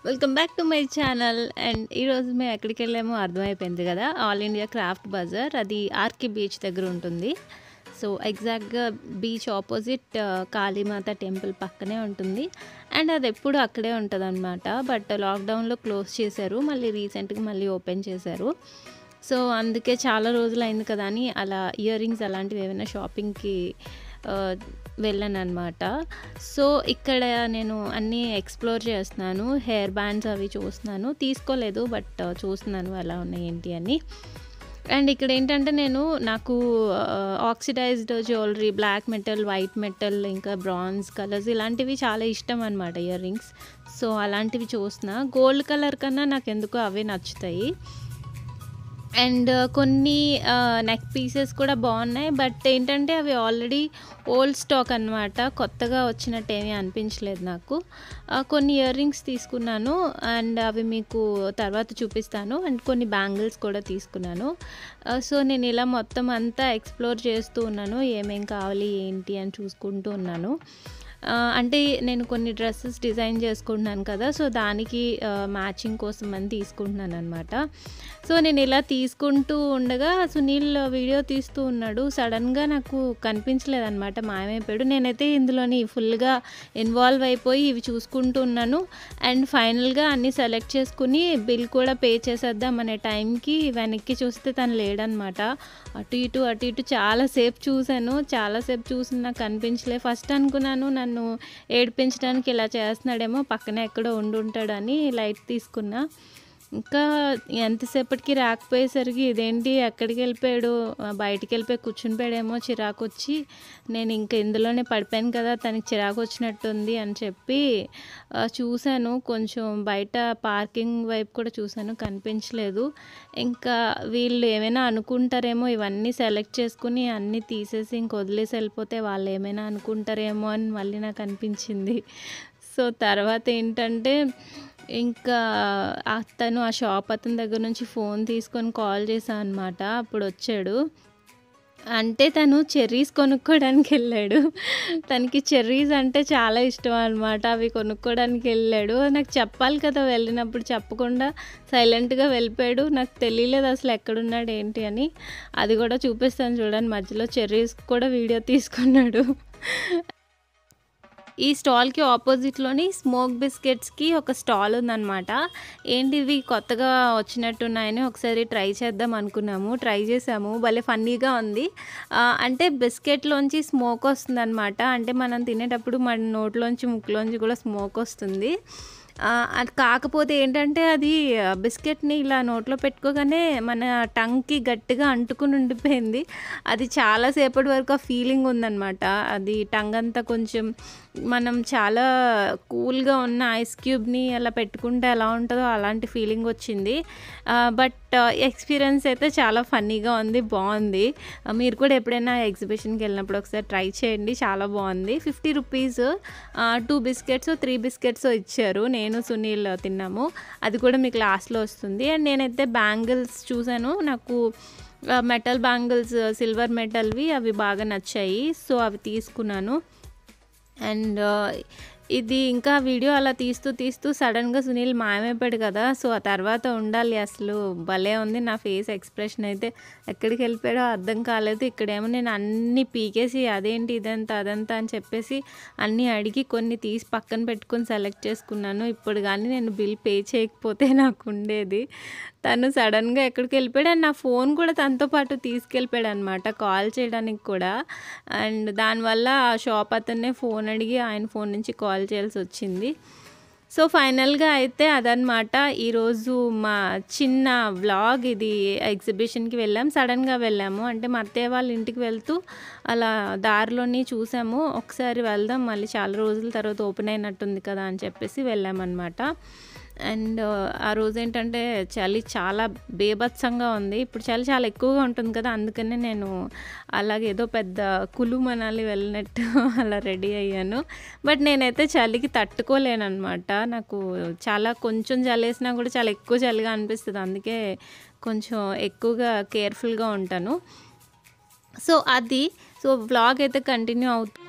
Welcome back to my channel and ఈరోజు మేము ఎక్కడికి వెళ్ళామో అర్థమైపోయింది కదా ఆల్ ఇండియా క్రాఫ్ట్ బజార్ అది ఆర్కే బీచ్ దగ్గర ఉంటుంది సో ఎగ్జాక్ట్గా బీచ్ ఆపోజిట్ కాళీమాత టెంపుల్ పక్కనే ఉంటుంది అండ్ అది ఎప్పుడు అక్కడే ఉంటుంది అనమాట బట్ లాక్డౌన్లో క్లోజ్ చేశారు మళ్ళీ రీసెంట్గా మళ్ళీ ఓపెన్ చేశారు సో అందుకే చాలా రోజులు అయింది కదా అని అలా ఇయర్ రింగ్స్ అలాంటివి ఏమైనా షాపింగ్కి వెళ్ళాను అనమాట సో ఇక్కడ నేను అన్నీ ఎక్స్ప్లోర్ చేస్తున్నాను హెయిర్ బ్యాండ్స్ అవి చూస్తున్నాను తీసుకోలేదు బట్ చూస్తున్నాను ఎలా ఉన్నాయి ఏంటి అని అండ్ ఇక్కడ ఏంటంటే నేను నాకు oxidised jewellery black metal white metal ఇంకా బ్రాంజ్ కలర్స్ ఇలాంటివి చాలా ఇష్టం అనమాట ఇయర్ రింగ్స్ సో అలాంటివి చూస్తున్నా గోల్డ్ కలర్ కన్నా నాకు ఎందుకో అవే నచ్చుతాయి అండ్ కొన్ని నెక్ పీసెస్ కూడా బాగున్నాయి బట్ ఏంటంటే అవి ఆల్రెడీ ఓల్డ్ స్టాక్ అనమాట కొత్తగా వచ్చినట్టు ఏమీ అనిపించలేదు నాకు కొన్ని ఇయర్ రింగ్స్ తీసుకున్నాను అండ్ అవి మీకు తర్వాత చూపిస్తాను అండ్ కొన్ని బ్యాంగిల్స్ కూడా తీసుకున్నాను సో నేను ఇలా మొత్తం అంతా ఎక్స్ప్లోర్ చేస్తూ ఉన్నాను ఏమేం కావాలి ఏంటి అని చూసుకుంటూ ఉన్నాను అంటే నేను కొన్ని డ్రెస్సెస్ డిజైన్ చేసుకుంటున్నాను కదా సో దానికి మ్యాచింగ్ కోసం అని తీసుకుంటున్నాను అనమాట సో నేను ఇలా తీసుకుంటూ ఉండగా సునీల్ వీడియో తీస్తూ ఉన్నాడు సడన్గా నాకు కనిపించలేదు అనమాట మాయమైపోయాడు నేనైతే ఇందులోని ఫుల్గా ఇన్వాల్వ్ అయిపోయి ఇవి చూసుకుంటూ ఉన్నాను అండ్ ఫైనల్గా అన్నీ సెలెక్ట్ చేసుకుని బిల్ కూడా పే చేసేద్దాం అనే టైంకి వెనక్కి చూస్తే తను లేడనమాట అటు ఇటు అటు ఇటు చాలాసేపు చూశాను చాలాసేపు చూసి నాకు కనిపించలే ఫస్ట్ అనుకున్నాను నన్ను ఏడిపించడానికి ఇలా చేస్తున్నాడేమో పక్కనే ఎక్కడో ఉండి ఉంటాడని లైట్ తీసుకున్నా ఇంకా ఎంతసేపటికి రాకపోయేసరికి ఇదేంటి ఎక్కడికి వెళ్ళిపోయాడు బయటికి వెళ్ళిపోయి కూర్చుని పోయాడేమో చిరాకు వచ్చి నేను ఇంకా ఇందులోనే పడిపోయాను కదా తనకి చిరాకు వచ్చినట్టుంది అని చెప్పి చూశాను కొంచెం బయట పార్కింగ్ వైపు కూడా చూశాను కనిపించలేదు ఇంకా వీళ్ళు ఏమైనా అనుకుంటారేమో ఇవన్నీ సెలెక్ట్ చేసుకుని అన్నీ తీసేసి ఇంక వదిలేసి వెళ్ళిపోతే వాళ్ళు ఏమైనా అనుకుంటారేమో అని మళ్ళీ నాకు అనిపించింది సో తర్వాత ఏంటంటే ఇంకా అతను ఆ షాప్ అతని దగ్గర నుంచి ఫోన్ తీసుకొని కాల్ చేశాను అనమాట అప్పుడు వచ్చాడు అంటే తను చెర్రీస్ కొనుక్కోవడానికి వెళ్ళాడు తనకి చెర్రీస్ అంటే చాలా ఇష్టం అనమాట అవి కొనుక్కోవడానికి వెళ్ళాడు నాకు చెప్పాలి కదా వెళ్ళినప్పుడు చెప్పకుండా సైలెంట్గా వెళ్ళిపోయాడు నాకు తెలియలేదు అసలు ఎక్కడున్నాడు ఏంటి అని అది కూడా చూపిస్తాను చూడండి మధ్యలో చెర్రీస్ కూడా వీడియో తీసుకున్నాడు ఈ స్టాల్కి ఆపోజిట్లోని స్మోక్ బిస్కెట్స్కి ఒక స్టాల్ ఉందన్నమాట ఏంటి ఇవి కొత్తగా వచ్చినట్టున్నాయని ఒకసారి ట్రై చేద్దాం అనుకున్నాము ట్రై చేసాము భలే ఫన్నీగా ఉంది అంటే బిస్కెట్లోంచి స్మోక్ వస్తుందన్నమాట అంటే మనం తినేటప్పుడు మన నోట్లోంచి ముక్కులోంచి కూడా స్మోక్ వస్తుంది అది కాకపోతే ఏంటంటే అది బిస్కెట్ని ఇలా నోట్లో పెట్టుకోగానే మన టంగ్కి గట్టిగా అంటుకుని ఉండిపోయింది అది చాలాసేపటి వరకు ఆ ఫీలింగ్ ఉందన్నమాట అది టంగ్ అంతా కొంచెం మనం చాలా కూల్గా ఉన్న ఐస్ క్యూబ్ని అలా పెట్టుకుంటే ఎలా ఉంటుందో అలాంటి ఫీలింగ్ వచ్చింది బట్ ఎక్స్పీరియన్స్ అయితే చాలా ఫన్నీగా ఉంది బాగుంది మీరు కూడా ఎప్పుడైనా ఎగ్జిబిషన్కి వెళ్ళినప్పుడు ఒకసారి ట్రై చేయండి చాలా బాగుంది fifty rupees two biscuits three biscuits ఇచ్చారు నేను సునీల్ తిన్నాము అది కూడా మీకు లాస్ట్లో వస్తుంది అండ్ నేనైతే బ్యాంగిల్స్ చూశాను నాకు మెటల్ బ్యాంగిల్స్ సిల్వర్ మెటల్వి అవి బాగా నచ్చాయి సో అవి తీసుకున్నాను అండ్ ఇది ఇంకా వీడియో అలా తీస్తూ తీస్తూ సడన్గా సునీల్ మాయమైపోయాడు కదా సో ఆ తర్వాత ఉండాలి అసలు భలే ఉంది నా ఫేస్ ఎక్స్ప్రెషన్ అయితే ఎక్కడికి వెళ్ళిపోయాడో అర్థం కాలేదు ఇక్కడేమో నేను అన్నీ పీకేసి అదేంటి ఇదంతా అదంతా అని చెప్పేసి అన్నీ అడిగి కొన్ని తీసి పక్కన పెట్టుకొని సెలెక్ట్ చేసుకున్నాను ఇప్పుడు కానీ నేను బిల్ పే చేయకపోతే నాకు ఉండేది తను సడన్గా ఎక్కడికి వెళ్ళిపోయాడు అండ్ నా ఫోన్ కూడా తనతో పాటు తీసుకెళ్ళిపోయాడు అనమాట కాల్ చేయడానికి కూడా అండ్ దానివల్ల ఆ షాప్ అతన్నే ఫోన్ అడిగి ఆయన ఫోన్ నుంచి కాల్ చేయాల్సి వచ్చింది సో ఫైనల్గా అయితే అదనమాట ఈరోజు మా చిన్న వ్లాగ్ ఇది ఎగ్జిబిషన్కి వెళ్ళాం సడన్గా వెళ్ళాము అంటే మా అత్తయ్య వాళ్ళ ఇంటికి వెళ్తూ అలా దారిలోని చూసాము ఒకసారి వెళ్దాం మళ్ళీ చాలా రోజుల తర్వాత ఓపెన్ అయినట్టుంది కదా అని చెప్పేసి వెళ్ళామన్నమాట అండ్ ఆ రోజు ఏంటంటే చలి చాలా బేభత్సంగా ఉంది ఇప్పుడు చలి చాలా ఎక్కువగా ఉంటుంది కదా అందుకనే నేను అలాగే ఏదో పెద్ద కులు మనాలి వెళ్ళినట్టు అలా రెడీ అయ్యాను బట్ నేనైతే చలికి తట్టుకోలేను అనమాట నాకు చాలా కొంచెం చలి వేసినా కూడా చాలా ఎక్కువ చలిగా అనిపిస్తుంది అందుకే కొంచెం ఎక్కువగా కేర్ఫుల్గా ఉంటాను సో అది సో వ్లాగ్ అయితే కంటిన్యూ అవుతుంది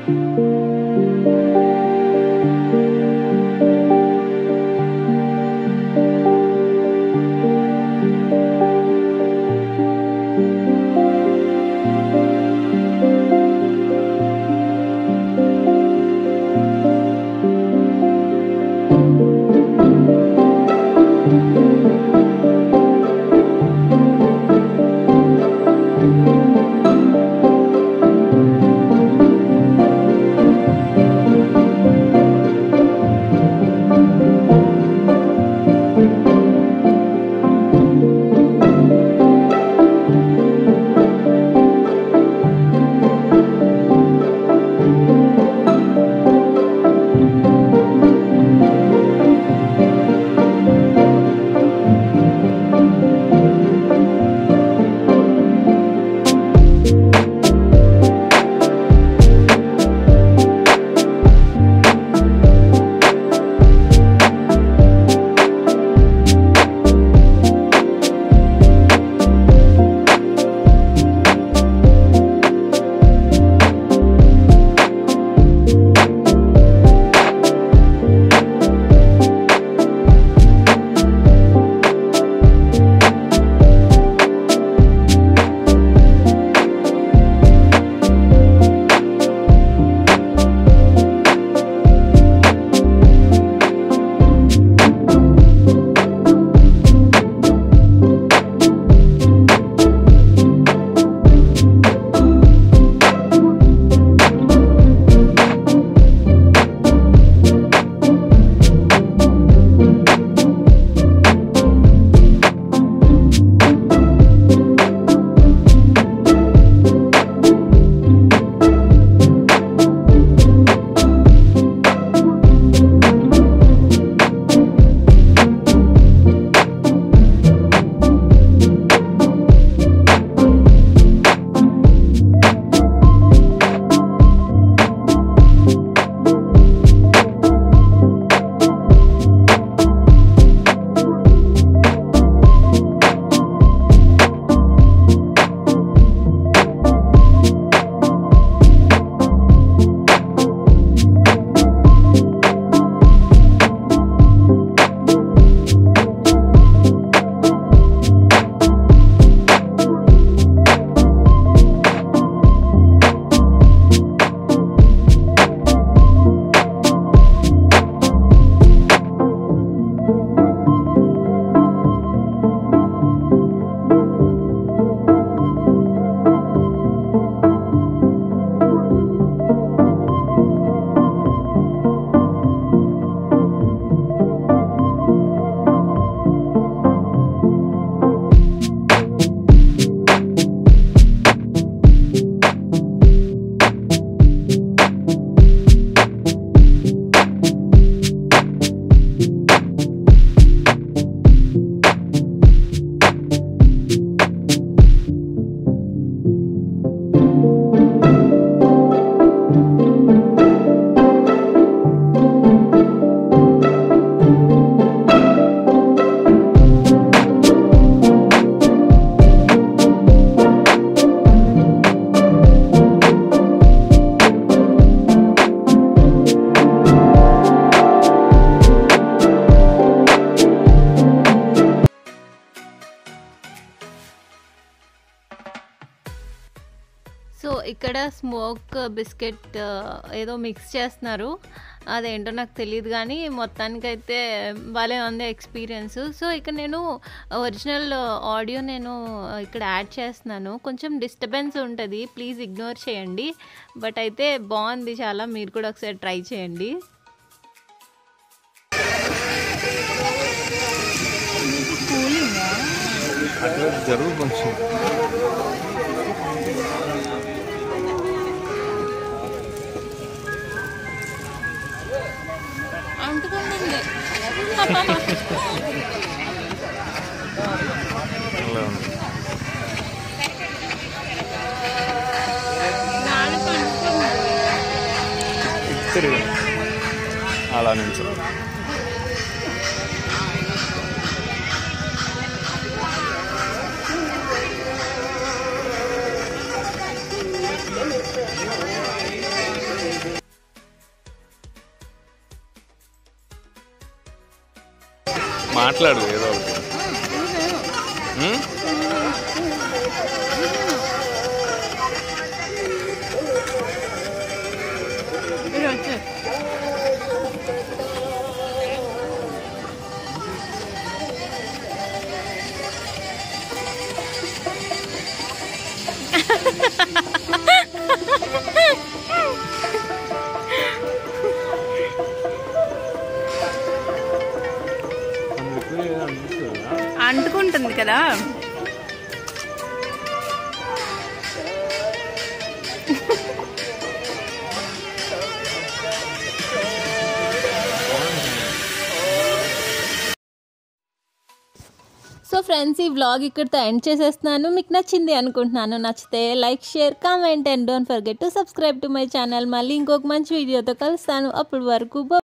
సో ఇక్కడ స్మోక్ బిస్కెట్ ఏదో మిక్స్ చేస్తున్నారు అదేంటో నాకు తెలియదు కానీ మొత్తానికైతే భలే ఉంది ఎక్స్పీరియన్స్ సో ఇక్కడ నేను ఒరిజినల్ ఆడియో నేను ఇక్కడ యాడ్ చేస్తున్నాను కొంచెం డిస్టర్బెన్స్ ఉంటుంది ప్లీజ్ ఇగ్నోర్ చేయండి బట్ అయితే బాగుంది చాలా మీరు కూడా ఒకసారి ట్రై చేయండి అట్లా జరుగు కొంచెం అంటుకుంటుంది అలా ఉంది తిరిగి అలా నుంచి మాట్లాడు ఏదో ఒకటి ఉమ్? అందుకు ఏదో అనిపిస్తుందా? అంటుకుంటుంది కదా సో ఫ్రెండ్స్ ఈ వ్లాగ్ ఇక్కడితో ఎండ్ చేసేస్తున్నాను మీకు నచ్చింది అనుకుంటున్నాను నచ్చితే like share comment and don't forget to subscribe to my channel మళ్ళీ ఇంకొక మంచి వీడియోతో కలుస్తాను అప్పటి వరకు